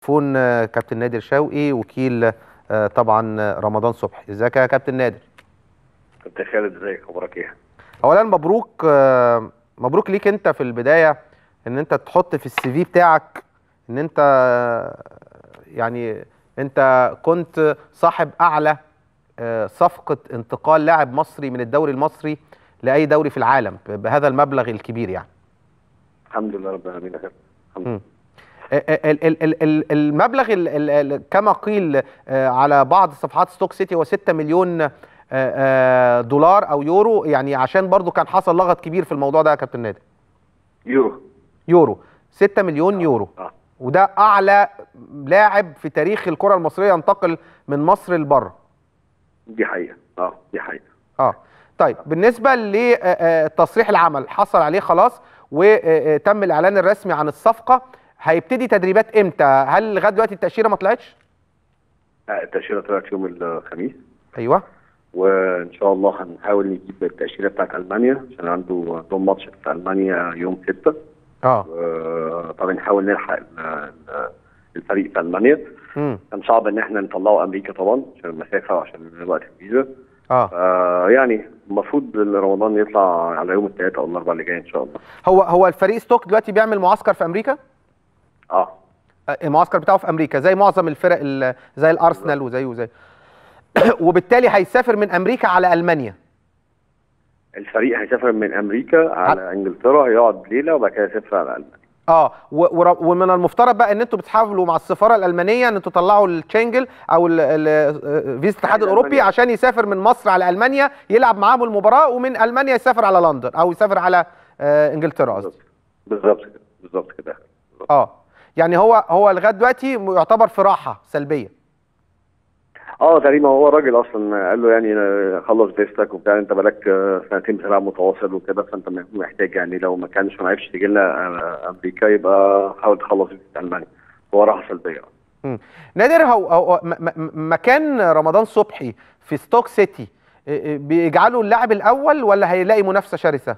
التليفون آه، كابتن نادر شوقي وكيل آه، طبعا آه، رمضان صبحي ازيك يا كابتن نادر كابتن خالد ازيك اخبارك ايه؟ اولا مبروك آه، مبروك ليك انت في البدايه ان انت تحط في السي في بتاعك ان انت آه، يعني انت كنت صاحب اعلى آه، صفقه انتقال لاعب مصري من الدوري المصري لاي دوري في العالم ب- بهذا المبلغ الكبير يعني الحمد لله رب العالمين يا كابتن الحمد لله. ال- ال- ال- ال- المبلغ ال- ال- ال- كما قيل آه، على بعض صفحات ستوك سيتي هو 6 مليون آه، آه، دولار او يورو يعني عشان برضو كان حصل لغط كبير في الموضوع ده يا كابتن نادر يورو يورو 6 مليون يورو اه وده اعلى لاعب في تاريخ الكره المصريه ينتقل من مصر لبره دي حقيقه اه دي حقيقه اه طيب بالنسبه لتصريح العمل حصل عليه خلاص وتم الاعلان الرسمي عن الصفقه هيبتدي تدريبات امتى هل لغايه دلوقتي التاشيره ما طلعتش آه، التاشيره طلعت يوم الخميس ايوه وان شاء الله هنحاول نجيب التاشيره بتاعت المانيا عشان عنده عندهم ماتش في المانيا يوم 6 اه طبعا نحاول نلحق ال- ال- الفريق في المانيا امم كان صعب ان احنا نطلعه امريكا طبعا عشان المسافه وعشان وقت الفيزا اه آه يعني المفروض ان رمضان يطلع على يوم الثلاثاء او الاربعاء اللي جاي ان شاء الله هو هو الفريق ستوك دلوقتي بيعمل معسكر في امريكا اه آه، المعسكر بتاعه في امريكا زي معظم الفرق ال- زي الارسنال وزي وزي وبالتالي هيسافر من امريكا على المانيا الفريق هيسافر من امريكا على انجلترا هيقعد ليله وبعد كده يسافر على المانيا اه و- ور- ومن المفترض بقى ان انتوا بتحاولوا مع السفاره الالمانيه ان انتوا تطلعوا التشنجل او ال- ال- فيزا الاتحاد الاوروبي ألمانيا. عشان يسافر من مصر على المانيا يلعب معاهم المباراه ومن المانيا يسافر على لندن او يسافر على آه انجلترا قصدي بالظبط كده بالظبط كده اه يعني هو هو لغايه دلوقتي يعتبر في راحه سلبيه اه تقريبا هو الراجل اصلا قال له يعني آه، خلص فيستك وبتاع انت بقالك آه، سنتين بتلعب متواصل وكده فانت محتاج يعني لو ما كانش ما عرفش تيجي لنا آه، امريكا يبقى حاول تخلص في المانيا هو راحه سلبيه مم. نادر هو, هو م- م- مكان رمضان صبحي في ستوك سيتي آه، آه، بيجعله اللاعب الاول ولا هيلاقي منافسه شرسه؟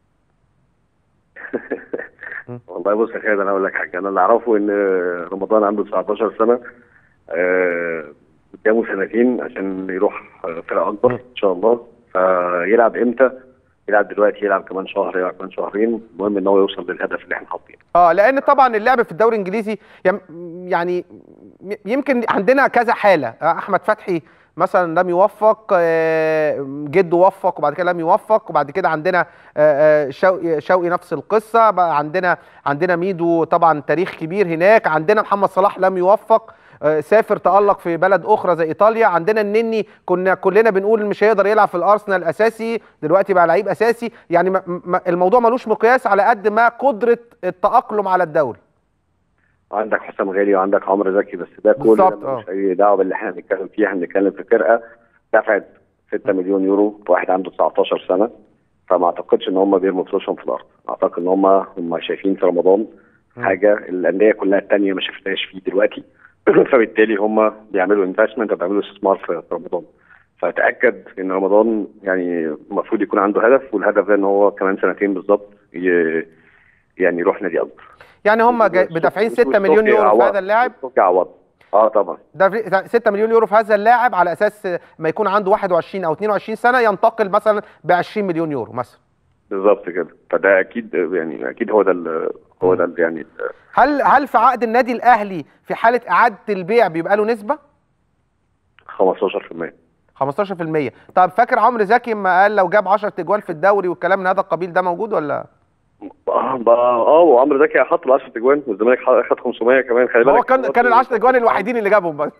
والله بص يا خالد انا اقول لك حاجه انا اللي اعرفه ان رمضان عنده 19 سنه آه، قدامه سنتين عشان يروح آه، فرقه اكبر ان شاء الله فيلعب امتى؟ يلعب دلوقتي يلعب كمان شهر يلعب كمان شهرين المهم ان هو يوصل للهدف اللي احنا حاطينه اه لان طبعا اللعب في الدوري الانجليزي يم- يعني يمكن عندنا كذا حاله آه، احمد فتحي مثلا لم يوفق آه، جده وفق وبعد كده لم يوفق وبعد كده عندنا آه، آه، شوقي شوقي نفس القصه بقى عندنا عندنا ميدو طبعا تاريخ كبير هناك عندنا محمد صلاح لم يوفق آه، سافر تألق في بلد أخرى زي إيطاليا عندنا النني كنا كلنا بنقول مش هيقدر يلعب في الأرسنال أساسي دلوقتي بقى لعيب أساسي يعني ما- ما- الموضوع ملوش مقياس على قد ما قدرة التأقلم على الدوري عندك حسام غالي وعندك عمرو زكي بس ده كل بالظبط، ده ملوش اي دعوه باللي احنا بنتكلم فيه احنا بنتكلم في فرقه دفعت 6 مليون يورو واحد عنده 19 سنه فما اعتقدش ان هم بيرموا فلوسهم في الارض اعتقد ان هم هم شايفين في رمضان حاجه الانديه كلها الثانيه ما شفتهاش فيه دلوقتي فبالتالي هم بيعملوا انفستمنت وبيعملوا استثمار في في رمضان فتاكد ان رمضان يعني المفروض يكون عنده هدف والهدف ده ان هو كمان سنتين بالظبط ي- يعني يروح نادي اكبر يعني هم جاي- بدافعين 6 مليون يورو في هذا اللاعب ستوكي عوض اه طبعا دافع 6 مليون يورو في هذا اللاعب على اساس ما يكون عنده 21 او 22 سنه ينتقل مثلا ب 20 مليون يورو مثلا بالظبط كده فده اكيد يعني اكيد هو ده ال- هو ده ال- يعني ال- هل هل في عقد النادي الاهلي في حاله اعاده البيع بيبقى له نسبه 15% 15% طب فاكر عمرو زكي لما قال لو جاب 10 تجوال في الدوري والكلام من هذا القبيل ده موجود ولا اه بقى- اه وعمرو زكي حط ال 10 اجوان والزمالك خد 500 كمان خلي بالك هو كان كان ال 10 تجوال الوحيدين اللي جابهم بس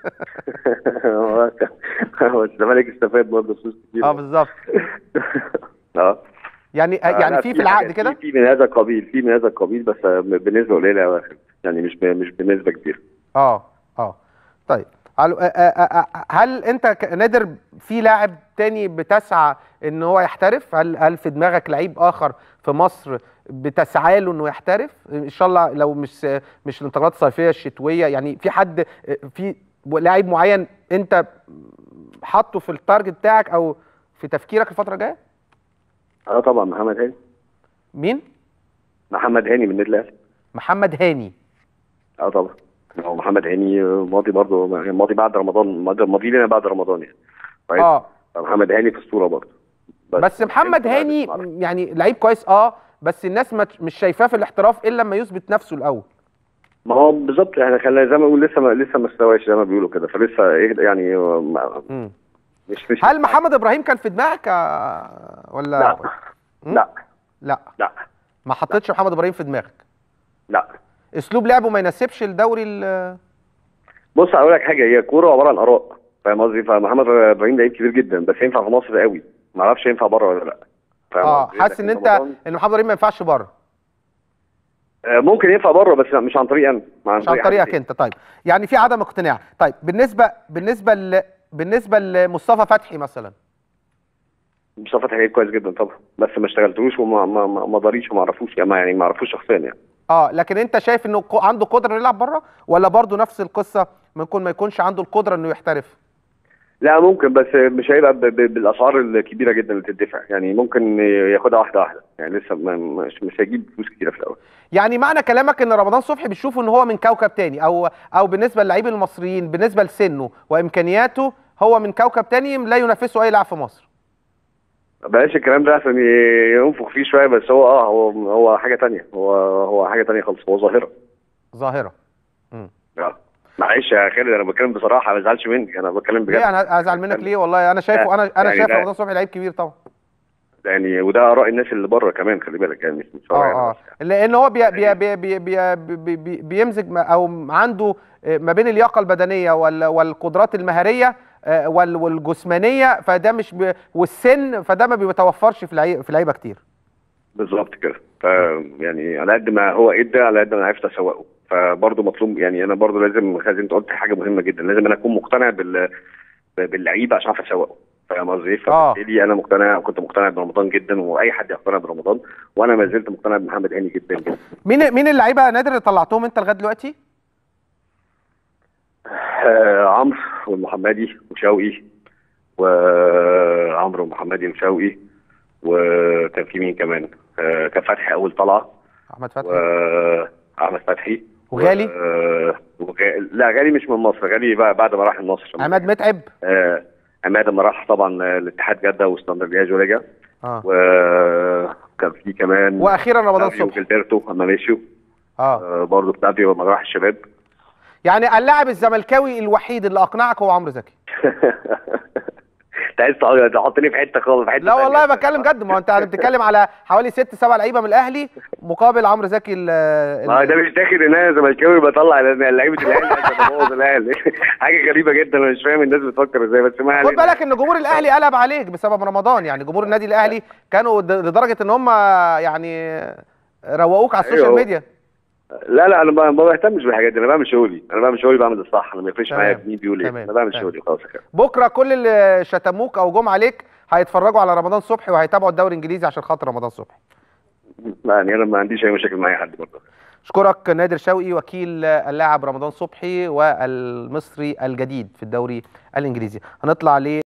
هو كان- هو الزمالك استفاد برضه فلوس كتير اه بالظبط اه يعني آه، يعني لا، في في العقد حاجات- كده في في من هذا القبيل في من هذا القبيل بس بنسبه قليله قوي يعني مش ب- مش بنسبه كبيره اه اه طيب على- آه، آه، آه، هل انت ك- نادر في لاعب تاني بتسعى ان هو يحترف هل هل في دماغك لعيب اخر في مصر بتسعى له انه يحترف ان شاء الله لو مش مش الانتقالات الصيفيه الشتويه يعني في حد آه، في لاعب معين انت حاطه في التارجت بتاعك او في تفكيرك الفتره الجايه اه طبعا محمد هاني مين محمد هاني من النادي الاهلي محمد هاني اه طبعا هو محمد هاني ماضي برضه ماضي بعد رمضان ماضي ماضي لنا بعد رمضان يعني كويس؟ اه فمحمد هاني في الصوره برضه بس محمد هاني يعني لعيب كويس اه بس الناس ما مش شايفاه في الاحتراف الا لما يثبت نفسه الاول ما هو بالظبط يعني خلينا زي ما بقول لسه ما لسه ما استواش زي ما بيقولوا كده فلسه ايه يعني ما- مم. مش مش هل محمد ابراهيم كان في دماغك آه، ولا لا مم؟ لا لا لا ما حطيتش محمد ابراهيم في دماغك لا اسلوب لعبه ما يناسبش الدوري ال- بص هقول لك حاجه هي كوره عباره عن اراء فاهم قصدي فمحمد ابراهيم لعيب كبير جدا بس ينفع في مصر قوي ما اعرفش ينفع بره ولا لا فاهم اه قصدي؟ حاسس ان لكن انت رمضان- ان محمد ابراهيم ما ينفعش بره آه، ممكن ينفع بره بس لا، مش عن طريق انا مع مش عن حد طريقك تاني. انت طيب يعني في عدم اقتناع طيب بالنسبه بالنسبه ل... بالنسبه لمصطفى فتحي مثلا مصطفى فتحي لعيب كويس جدا طبعا بس ما اشتغلتوش وما ما ما ما ضريش وما اعرفوش يعني ما- يعني ما اعرفوش شخصيا يعني اه لكن انت شايف انه ق- عنده قدره انه يلعب بره ولا برضه نفس القصه ممكن ما يكونش عنده القدره انه يحترف لا ممكن بس مش هيبقى ب- ب- بالاسعار الكبيره جدا اللي تدفع يعني ممكن ياخدها واحده واحده يعني لسه ما- مش مش هيجيب فلوس كتيره في الاول يعني معنى كلامك ان رمضان صبحي بتشوفه ان هو من كوكب تاني او او بالنسبه للاعبين المصريين بالنسبه لسنه وامكانياته هو من كوكب تاني لا ينافسه اي لاعب في مصر بلاش الكلام ده عشان ي- ينفخ فيه شويه بس هو اه هو هو حاجه تانية هو هو حاجه تانية خالص هو ظاهره ظاهره آه. معلش يا خالد انا بتكلم بصراحه ما تزعلش مني انا بتكلم بجد ليه انا ازعل منك ليه والله انا شايفه انا انا يعني شايف ده- رمضان صبحي لعيب كبير طبعا يعني وده اراء الناس اللي بره كمان خلي بالك يعني مش مش رأيي أنا اه اه بس يعني. لان هو بي بي بي بي بي بي بي بيمزج ما- او عنده ما بين اللياقه البدنيه وال- والقدرات المهاريه آه، وال- والجسمانيه فده مش ب- والسن فده ما بيتوفرش في لعي- في لعيبه كتير بالظبط كده ف يعني على قد ما هو ادى على قد ما انا عرفت اسوقه فبرضه مطلوب يعني انا برضه لازم خالد انت قلت حاجه مهمه جدا لازم انا اكون مقتنع بال باللعيبه عشان اعرف اسوقه فاهم قصدي؟ آه. فبالتالي انا مقتنع كنت مقتنع برمضان جدا واي حد يقتنع برمضان وانا ما زلت مقتنع بمحمد هاني جدا جدا مين مين اللعيبه يا نادر اللي طلعتهم انت لغايه دلوقتي؟ آه عمرو والمحمدي وشوقي وعمرو ومحمدي وشوقي وكان في مين كمان؟ آه كان فتحي اول طلعه احمد فتحي واحمد فتحي وغالي؟ و... وغ... لا غالي مش من مصر غالي بقى بعد ما راح النصر عماد متعب آه عماد لما راح طبعا آه، الاتحاد جده واستندرجاج ورجع اه وكان في كمان واخيرا رمضان فلافيو صبحي وجilberto اما مشيوا اه آه برضه فلافيو لما راح الشباب يعني اللاعب الزملكاوي الوحيد اللي اقنعك هو عمرو زكي انت عايز تق- تحطني في حته خالص في حته لا والله تانية. بتكلم جد ما هو انت بتتكلم على حوالي ست سبع لعيبه من الاهلي مقابل عمرو زكي ال- ما ال- ده مش داخل ان انا زملكاوي بطلع لعيبه الاهلي عشان ابوظ الاهلي حاجه غريبه جدا انا مش فاهم الناس بتفكر ازاي بس ما خد علينا. بالك ان جمهور الاهلي قلب عليك بسبب رمضان يعني جمهور النادي الاهلي كانوا د- لدرجه ان هم يعني روقوك على السوشيال أيوة. ميديا لا لا انا ما ما بهتمش بالحاجات دي انا بعمل شغلي انا بعمل شغلي بعمل الصح انا ما يفرقش تمام. معايا مين بيقول ايه تمام. انا بعمل تمام. شغلي خلاص كده بكره كل اللي شتموك او جم عليك هيتفرجوا على رمضان صبحي وهيتابعوا الدوري الانجليزي عشان خاطر رمضان صبحي يعني انا ما عنديش اي مشاكل مع اي حد برضه اشكرك نادر شوقي وكيل اللاعب رمضان صبحي والمصري الجديد في الدوري الانجليزي هنطلع ل